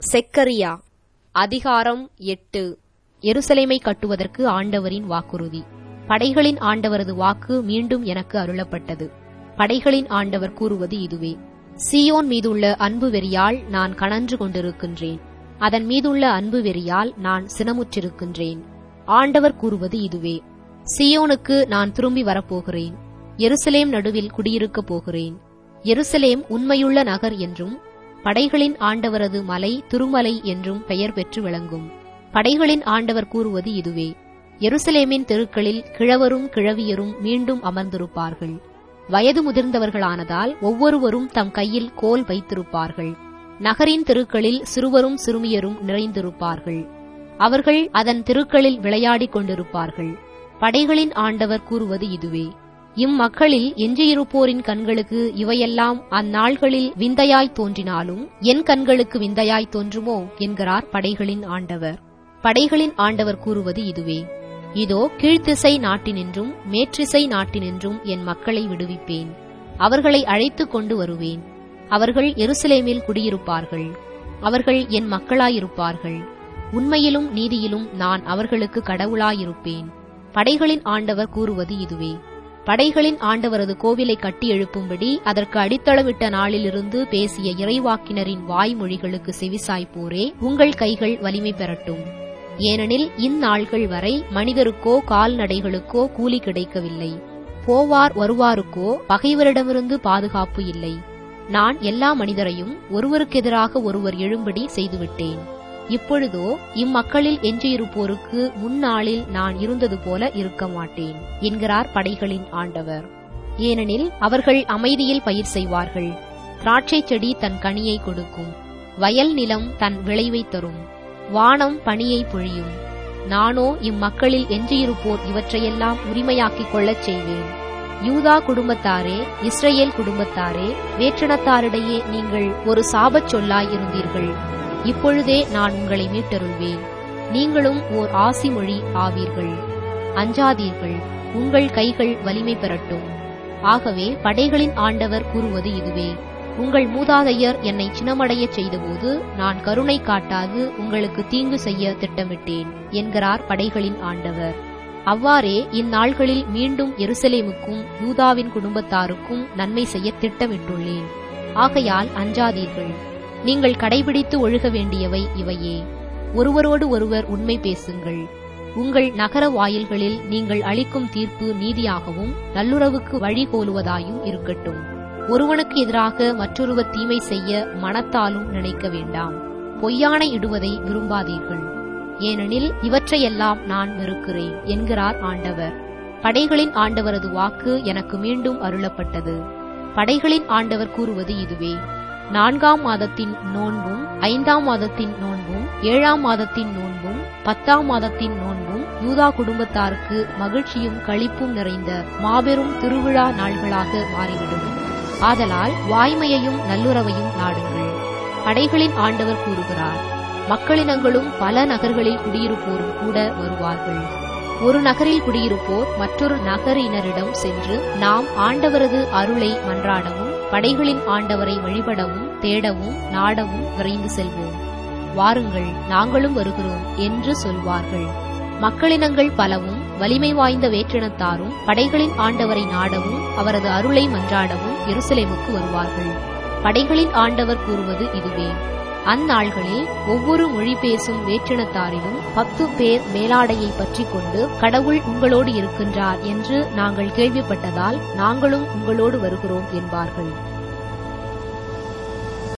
செக்கரியா அதிகாரம் எட்டு எருசலேமை கட்டுவதற்கு ஆண்டவரின் வாக்குறுதி படைகளின் ஆண்டவரது வாக்கு மீண்டும் எனக்கு அருளப்பட்டது படைகளின் ஆண்டவர் கூறுவது இதுவே சீயோன் மீதுள்ள அன்பு வெறியால் நான் கணன்று கொண்டிருக்கின்றேன் அதன் மீதுள்ள அன்பு வெறியால் நான் சினமுற்றிருக்கின்றேன் ஆண்டவர் கூறுவது இதுவே சீயோனுக்கு நான் திரும்பி வரப்போகிறேன் எருசலேம் நடுவில் குடியிருக்கப் போகிறேன் எருசலேம் உண்மையுள்ள நகர் என்றும் படைகளின் ஆண்டவரது மலை திருமலை என்றும் பெயர் பெற்று விளங்கும் படைகளின் ஆண்டவர் கூறுவது இதுவே எருசலேமின் தெருக்களில் கிழவரும் கிழவியரும் மீண்டும் அமர்ந்திருப்பார்கள் வயது முதிர்ந்தவர்களானதால் ஒவ்வொருவரும் தம் கையில் கோல் வைத்திருப்பார்கள் நகரின் தெருக்களில் சிறுவரும் சிறுமியரும் நிறைந்திருப்பார்கள் அவர்கள் அதன் தெருக்களில் விளையாடிக் கொண்டிருப்பார்கள் படைகளின் ஆண்டவர் கூறுவது இதுவே இம்மக்களில் எஞ்சியிருப்போரின் கண்களுக்கு இவையெல்லாம் அந்நாள்களில் விந்தையாய் தோன்றினாலும் என் கண்களுக்கு விந்தையாய் தோன்றுமோ என்கிறார் படைகளின் ஆண்டவர் படைகளின் ஆண்டவர் கூறுவது இதுவே இதோ கீழ்த்திசை நாட்டினின்றும் மேற்றிசை நாட்டினின்றும் என் மக்களை விடுவிப்பேன் அவர்களை அழைத்துக் கொண்டு வருவேன் அவர்கள் எருசலேமில் குடியிருப்பார்கள் அவர்கள் என் மக்களாயிருப்பார்கள் உண்மையிலும் நீதியிலும் நான் அவர்களுக்கு கடவுளாயிருப்பேன் படைகளின் ஆண்டவர் கூறுவது இதுவே படைகளின் ஆண்டவரது கோவிலை கட்டி எழுப்பும்படி அதற்கு அடித்தளமிட்ட நாளிலிருந்து பேசிய இறைவாக்கினரின் வாய்மொழிகளுக்கு செவிசாய்ப்போரே உங்கள் கைகள் வலிமை பெறட்டும் ஏனெனில் இந்நாள்கள் வரை மனிதருக்கோ கால்நடைகளுக்கோ கூலி கிடைக்கவில்லை போவார் வருவாருக்கோ பகைவரிடமிருந்து பாதுகாப்பு இல்லை நான் எல்லா மனிதரையும் ஒருவருக்கெதிராக ஒருவர் எழும்படி செய்துவிட்டேன் இப்பொழுதோ இம்மக்களில் எஞ்சியிருப்போருக்கு முன்னாளில் நான் இருந்தது போல இருக்க மாட்டேன் என்கிறார் படைகளின் ஆண்டவர் ஏனெனில் அவர்கள் அமைதியில் பயிர் செய்வார்கள் திராட்சை செடி தன் கனியை கொடுக்கும் வயல் நிலம் தன் விளைவை தரும் வானம் பனியை பொழியும் நானோ இம்மக்களில் எஞ்சியிருப்போர் இவற்றையெல்லாம் உரிமையாக்கிக் கொள்ளச் செய்வேன் யூதா குடும்பத்தாரே இஸ்ரேல் குடும்பத்தாரே வேற்றினத்தாரிடையே நீங்கள் ஒரு சாபச் சொல்லாய் இருந்தீர்கள் இப்பொழுதே நான் உங்களை மீட்டருள்வேன் நீங்களும் ஓர் ஆசி மொழி ஆவீர்கள் அஞ்சாதீர்கள் உங்கள் கைகள் வலிமை பெறட்டும் ஆகவே படைகளின் ஆண்டவர் கூறுவது இதுவே உங்கள் மூதாதையர் என்னை சினமடையச் செய்தபோது நான் கருணை காட்டாது உங்களுக்கு தீங்கு செய்ய திட்டமிட்டேன் என்கிறார் படைகளின் ஆண்டவர் அவ்வாறே இந்நாள்களில் மீண்டும் எருசலேமுக்கும் யூதாவின் குடும்பத்தாருக்கும் நன்மை செய்ய திட்டமிட்டுள்ளேன் ஆகையால் அஞ்சாதீர்கள் நீங்கள் கடைபிடித்து ஒழுக வேண்டியவை இவையே ஒருவரோடு ஒருவர் உண்மை பேசுங்கள் உங்கள் நகர வாயில்களில் நீங்கள் அளிக்கும் தீர்ப்பு நீதியாகவும் நல்லுறவுக்கு வழிகோலுவதாயும் இருக்கட்டும் ஒருவனுக்கு எதிராக மற்றொருவர் தீமை செய்ய மனத்தாலும் நினைக்க வேண்டாம் பொய்யானை இடுவதை விரும்பாதீர்கள் ஏனெனில் இவற்றையெல்லாம் நான் வெறுக்கிறேன் என்கிறார் ஆண்டவர் படைகளின் ஆண்டவரது வாக்கு எனக்கு மீண்டும் அருளப்பட்டது படைகளின் ஆண்டவர் கூறுவது இதுவே நான்காம் மாதத்தின் நோன்பும் ஐந்தாம் மாதத்தின் நோன்பும் ஏழாம் மாதத்தின் நோன்பும் பத்தாம் மாதத்தின் நோன்பும் யூதா குடும்பத்தாருக்கு மகிழ்ச்சியும் களிப்பும் நிறைந்த மாபெரும் திருவிழா நாள்களாக மாறிவிடும் ஆதலால் வாய்மையையும் நல்லுறவையும் நாடுங்கள் படைகளின் ஆண்டவர் கூறுகிறார் மக்களினங்களும் பல நகர்களில் குடியிருப்போரும் கூட வருவார்கள் ஒரு நகரில் குடியிருப்போர் மற்றொரு நகரினரிடம் சென்று நாம் ஆண்டவரது அருளை மன்றாடவும் படைகளின் ஆண்டவரை வழிபடவும் தேடவும் நாடவும் விரைந்து செல்வோம் வாருங்கள் நாங்களும் வருகிறோம் என்று சொல்வார்கள் மக்களினங்கள் பலவும் வலிமை வாய்ந்த வேற்றினத்தாரும் படைகளின் ஆண்டவரை நாடவும் அவரது அருளை மன்றாடவும் எருசலேமுக்கு வருவார்கள் படைகளின் ஆண்டவர் கூறுவது இதுவே அந்நாள்களில் ஒவ்வொரு மொழி பேசும் வேற்றினத்தாரிலும் பத்து பேர் மேலாடையை பற்றி கொண்டு கடவுள் உங்களோடு இருக்கின்றார் என்று நாங்கள் கேள்விப்பட்டதால் நாங்களும் உங்களோடு வருகிறோம் என்பார்கள்